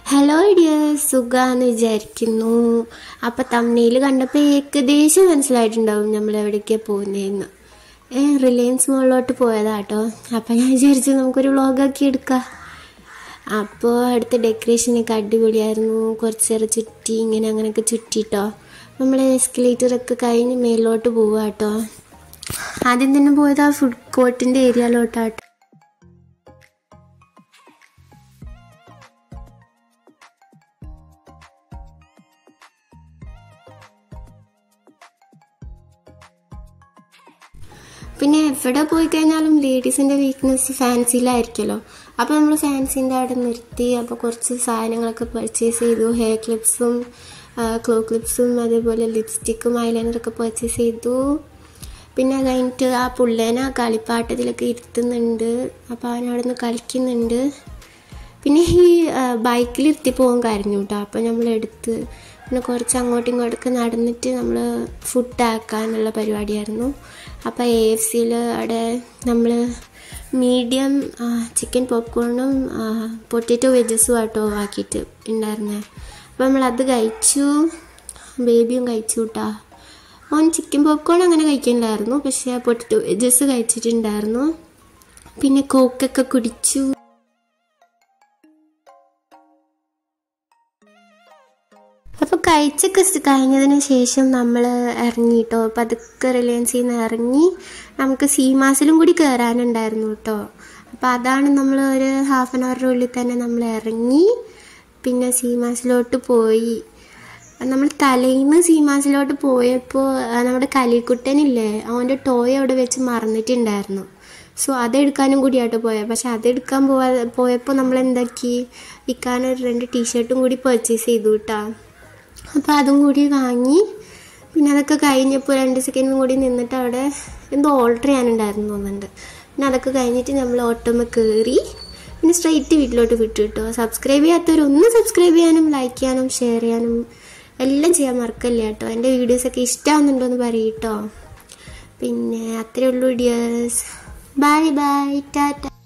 hello dears സുഖാന്ന് വിചാരിക്കുന്നു അപ്പം തമ്മനയിൽ കണ്ടപ്പോൾ ഏകദേശം മനസ്സിലായിട്ടുണ്ടാവും നമ്മൾ എവിടേക്കാണ് പോകുന്നതെന്ന് ഏ റിലയൻസ് മോളിലോട്ട് പോയതാട്ടോ അപ്പം ഞാൻ വിചാരിച്ചു നമുക്കൊരു വ്ളോഗാക്കി എടുക്കാം അപ്പോൾ അടുത്ത ഡെക്കറേഷനൊക്കെ അടിപൊളിയായിരുന്നു കുറച്ച് നേരം ചുറ്റി ഇങ്ങനെ അങ്ങനെയൊക്കെ ചുറ്റിട്ടോ നമ്മൾ എസ്കലേറ്ററൊക്കെ കഴിഞ്ഞ് മേലോട്ട് പോവുക കേട്ടോ ആദ്യം തന്നെ പോയത് ആ ഫുഡ് കോർട്ടിൻ്റെ ഏരിയയിലോട്ടാട്ടോ പിന്നെ എവിടെ പോയി കഴിഞ്ഞാലും ലേഡീസിൻ്റെ വീക്ക്നെസ് ഫാൻസിയിലായിരിക്കുമല്ലോ അപ്പോൾ നമ്മൾ ഫാൻസിൻ്റെ അവിടെ നിർത്തി അപ്പോൾ കുറച്ച് സാധനങ്ങളൊക്കെ പർച്ചേസ് ചെയ്തു ഹെയർ ക്ലിപ്സും ക്ലോ ക്ലിപ്സും അതേപോലെ ലിപ്സ്റ്റിക്കും ഐലൈനറൊക്കെ പർച്ചേസ് ചെയ്തു പിന്നെ അത് കഴിഞ്ഞിട്ട് ആ പുള്ളേനെ ആ കളിപ്പാട്ടത്തിലൊക്കെ ഇരുത്തുന്നുണ്ട് അപ്പോൾ അവൻ അവിടെ നിന്ന് കളിക്കുന്നുണ്ട് പിന്നെ ഈ ബൈക്കിൽ ഇരുത്തി പോകാൻ കരഞ്ഞു കേട്ടോ അപ്പോൾ നമ്മൾ എടുത്ത് പിന്നെ കുറച്ച് അങ്ങോട്ടും ഇങ്ങോട്ടൊക്കെ നടന്നിട്ട് നമ്മൾ ഫുഡ് ആക്കാനുള്ള പരിപാടിയായിരുന്നു അപ്പോൾ എ എഫ് സിയിൽ അവിടെ നമ്മൾ മീഡിയം ചിക്കൻ പോപ്കോണും പൊട്ടറ്റോ വെജസും ആട്ടോ ആക്കിയിട്ട് ഉണ്ടായിരുന്നത് അപ്പോൾ നമ്മളത് കഴിച്ചു ബേബിയും കഴിച്ചു കേട്ടോ ഓൻ ചിക്കൻ പോപ്കോൺ അങ്ങനെ കഴിക്കണ്ടായിരുന്നു പക്ഷേ പൊട്ടറ്റോ വെജസ് കഴിച്ചിട്ടുണ്ടായിരുന്നു പിന്നെ കോക്കൊക്കെ കുടിച്ചു അപ്പോൾ കഴിച്ചൊക്കെ കഴിഞ്ഞതിന് ശേഷം നമ്മൾ ഇറങ്ങി കേട്ടോ പതുക്കെ റിലയൻസിൽ നിന്ന് ഇറങ്ങി നമുക്ക് സീമാസിലും കൂടി കയറാനുണ്ടായിരുന്നു കേട്ടോ അപ്പോൾ അതാണ് നമ്മൾ ഒരു ഹാഫ് ആൻ അവറിൻ്റെ ഉള്ളിൽ തന്നെ നമ്മൾ ഇറങ്ങി പിന്നെ സീമാസിലോട്ട് പോയി നമ്മൾ തലേന്ന് സീമാസിലോട്ട് പോയപ്പോൾ നമ്മുടെ കലിക്കുട്ടനില്ലേ അവൻ്റെ ടോയ് അവിടെ വെച്ച് മറന്നിട്ടുണ്ടായിരുന്നു സോ അതെടുക്കാനും കൂടിയായിട്ട് പോയത് പക്ഷെ അതെടുക്കാൻ പോവാ പോയപ്പോൾ നമ്മൾ എന്താക്കി ഇക്കാനൊരു രണ്ട് ടീഷർട്ടും കൂടി പർച്ചേസ് ചെയ്തു കേട്ടോ അപ്പോൾ അതും കൂടി വാങ്ങി പിന്നെ അതൊക്കെ കഴിഞ്ഞപ്പോൾ രണ്ട് സെക്കൻഡും കൂടി നിന്നിട്ട് അവിടെ എന്തോ ഓർഡർ ചെയ്യാനുണ്ടായിരുന്നു തോന്നുന്നുണ്ട് പിന്നെ അതൊക്കെ കഴിഞ്ഞിട്ട് നമ്മൾ ഓട്ടോമ കയറി പിന്നെ സ്ട്രൈറ്റ് വീട്ടിലോട്ട് വിട്ടു കിട്ടോ സബ്സ്ക്രൈബ് ചെയ്യാത്തവരൊന്ന് സബ്സ്ക്രൈബ് ചെയ്യാനും ലൈക്ക് ചെയ്യാനും ഷെയർ ചെയ്യാനും എല്ലാം ചെയ്യാൻ മറക്കല്ല കേട്ടോ എൻ്റെ വീഡിയോസൊക്കെ ഇഷ്ടമാവുന്നുണ്ടോ എന്ന് പറയും കേട്ടോ പിന്നെ അത്രയേ ഉള്ളൂ ഡിയേഴ്സ് ബൈ ബൈ ടാറ്റ